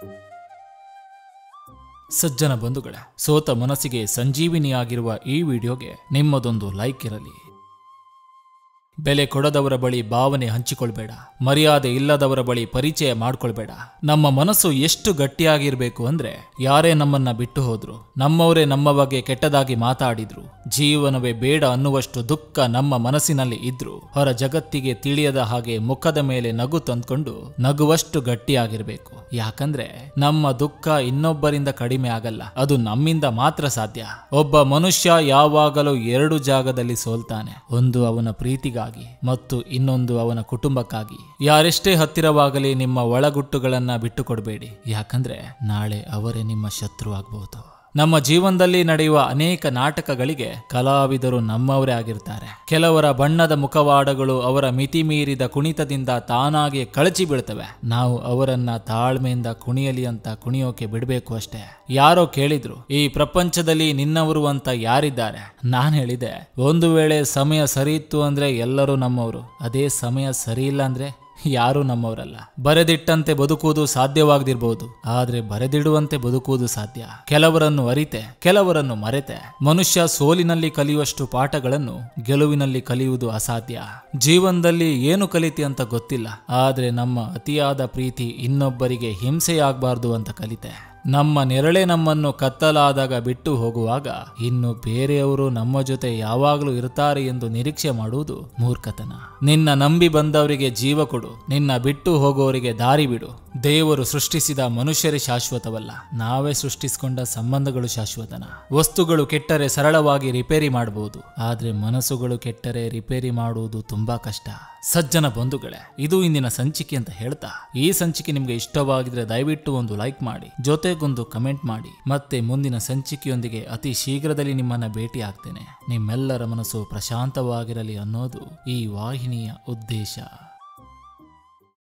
ಸಜ್ಜನ ಬಂಧುಗಳೇ ಸೋತ ಮನಸ್ಸಿಗೆ ಸಂಜೀವಿನಿಯಾಗಿರುವ ಈ ವಿಡಿಯೋಗೆ ನಿಮ್ಮದೊಂದು ಲೈಕ್ ಇರಲಿ ಬೆಲೆ ಕೊಡದವರ ಬಳಿ ಭಾವನೆ ಹಂಚಿಕೊಳ್ಬೇಡ ಮರ್ಯಾದೆ ಇಲ್ಲದವರ ಬಳಿ ಪರಿಚಯ ಮಾಡ್ಕೊಳ್ಬೇಡ ನಮ್ಮ ಮನಸ್ಸು ಎಷ್ಟು ಗಟ್ಟಿಯಾಗಿರ್ಬೇಕು ಅಂದ್ರೆ ಯಾರೇ ನಮ್ಮನ್ನ ಬಿಟ್ಟು ಹೋದ್ರು ನಮ್ಮವರೇ ನಮ್ಮ ಬಗ್ಗೆ ಕೆಟ್ಟದಾಗಿ ಮಾತಾಡಿದ್ರು ಜೀವನವೇ ಬೇಡ ಅನ್ನುವಷ್ಟು ದುಃಖ ನಮ್ಮ ಮನಸ್ಸಿನಲ್ಲಿ ಇದ್ರು ಹೊರ ಜಗತ್ತಿಗೆ ತಿಳಿಯದ ಹಾಗೆ ಮುಖದ ಮೇಲೆ ನಗು ತಂದ್ಕೊಂಡು ನಗುವಷ್ಟು ಗಟ್ಟಿಯಾಗಿರ್ಬೇಕು ಯಾಕಂದ್ರೆ ನಮ್ಮ ದುಃಖ ಇನ್ನೊಬ್ಬರಿಂದ ಕಡಿಮೆ ಆಗಲ್ಲ ಅದು ನಮ್ಮಿಂದ ಮಾತ್ರ ಸಾಧ್ಯ ಒಬ್ಬ ಮನುಷ್ಯ ಯಾವಾಗಲೂ ಎರಡು ಜಾಗದಲ್ಲಿ ಸೋಲ್ತಾನೆ ಒಂದು ಅವನ ಪ್ರೀತಿಗಾಗಿ ಮತ್ತು ಇನ್ನೊಂದು ಅವನ ಕುಟುಂಬಕ್ಕಾಗಿ ಯಾರೆಷ್ಟೇ ಹತ್ತಿರವಾಗಲಿ ನಿಮ್ಮ ಒಳಗುಟ್ಟುಗಳನ್ನ ಬಿಟ್ಟು ಕೊಡಬೇಡಿ ಯಾಕಂದ್ರೆ ನಾಳೆ ಅವರೇ ನಿಮ್ಮ ಶತ್ರು ಆಗಬಹುದು ನಮ್ಮ ಜೀವನದಲ್ಲಿ ನಡೆಯುವ ಅನೇಕ ನಾಟಕಗಳಿಗೆ ಕಲಾವಿದರು ನಮ್ಮವರೇ ಆಗಿರ್ತಾರೆ ಕೆಲವರ ಬಣ್ಣದ ಮುಖವಾಡಗಳು ಅವರ ಮಿತಿ ಮೀರಿದ ಕುಣಿತದಿಂದ ತಾನಾಗೆ ಕಳಚಿ ಬೀಳ್ತವೆ ನಾವು ಅವರನ್ನ ತಾಳ್ಮೆಯಿಂದ ಕುಣಿಯಲಿ ಅಂತ ಕುಣಿಯೋಕೆ ಬಿಡಬೇಕು ಅಷ್ಟೇ ಯಾರೋ ಕೇಳಿದ್ರು ಈ ಪ್ರಪಂಚದಲ್ಲಿ ನಿನ್ನವರು ಅಂತ ಯಾರಿದ್ದಾರೆ ನಾನು ಹೇಳಿದೆ ಒಂದು ವೇಳೆ ಸಮಯ ಸರಿ ಇತ್ತು ಅಂದ್ರೆ ಎಲ್ಲರೂ ನಮ್ಮವರು ಅದೇ ಸಮಯ ಸರಿ ಇಲ್ಲ ಅಂದ್ರೆ ಯಾರೂ ನಮ್ಮವರಲ್ಲ ಬರೆದಿಟ್ಟಂತೆ ಬದುಕುವುದು ಸಾಧ್ಯವಾಗದಿರಬಹುದು ಆದ್ರೆ ಬರೆದಿಡುವಂತೆ ಬದುಕುವುದು ಸಾಧ್ಯ ಕೆಲವರನ್ನು ಅರಿತೆ ಕೆಲವರನ್ನು ಮರೆತೆ ಮನುಷ್ಯ ಸೋಲಿನಲ್ಲಿ ಕಲಿಯುವಷ್ಟು ಪಾಠಗಳನ್ನು ಗೆಲುವಿನಲ್ಲಿ ಕಲಿಯುವುದು ಅಸಾಧ್ಯ ಜೀವನದಲ್ಲಿ ಏನು ಕಲಿತಿ ಅಂತ ಗೊತ್ತಿಲ್ಲ ಆದ್ರೆ ನಮ್ಮ ಅತಿಯಾದ ಪ್ರೀತಿ ಇನ್ನೊಬ್ಬರಿಗೆ ಹಿಂಸೆಯಾಗಬಾರ್ದು ಅಂತ ಕಲಿತೆ ನಮ್ಮ ನೆರಳೆ ನಮ್ಮನ್ನು ಕತ್ತಲಾದಾಗ ಬಿಟ್ಟು ಹೋಗುವಾಗ ಇನ್ನು ಬೇರೆಯವರು ನಮ್ಮ ಜೊತೆ ಯಾವಾಗಲೂ ಇರ್ತಾರೆ ಎಂದು ನಿರೀಕ್ಷೆ ಮಾಡುವುದು ಮೂರ್ಖತನ ನಿನ್ನ ನಂಬಿ ಬಂದವರಿಗೆ ಜೀವ ಕೊಡು ನಿನ್ನ ಬಿಟ್ಟು ಹೋಗುವವರಿಗೆ ದಾರಿ ಬಿಡು ದೇವರು ಸೃಷ್ಟಿಸಿದ ಮನುಷ್ಯರೇ ಶಾಶ್ವತವಲ್ಲ ನಾವೇ ಸೃಷ್ಟಿಸಿಕೊಂಡ ಸಂಬಂಧಗಳು ಶಾಶ್ವತನ ವಸ್ತುಗಳು ಕೆಟ್ಟರೆ ಸರಳವಾಗಿ ರಿಪೇರಿ ಮಾಡಬಹುದು ಆದ್ರೆ ಮನಸ್ಸುಗಳು ಕೆಟ್ಟರೆ ರಿಪೇರಿ ಮಾಡುವುದು ತುಂಬಾ ಕಷ್ಟ ಸಜ್ಜನ ಬಂಧುಗಳೇ ಇದು ಇಂದಿನ ಸಂಚಿಕೆ ಅಂತ ಹೇಳ್ತಾ ಈ ಸಂಚಿಕೆ ನಿಮ್ಗೆ ಇಷ್ಟವಾಗಿದ್ರೆ ದಯವಿಟ್ಟು ಒಂದು ಲೈಕ್ ಮಾಡಿ ಜೊತೆಗೊಂದು ಕಮೆಂಟ್ ಮಾಡಿ ಮತ್ತೆ ಮುಂದಿನ ಸಂಚಿಕೆಯೊಂದಿಗೆ ಅತಿ ಶೀಘ್ರದಲ್ಲಿ ನಿಮ್ಮನ್ನ ಭೇಟಿ ಆಗ್ತೇನೆ ನಿಮ್ಮೆಲ್ಲರ ಮನಸ್ಸು ಪ್ರಶಾಂತವಾಗಿರಲಿ ಅನ್ನೋದು ಈ ವಾಹಿನಿಯ ಉದ್ದೇಶ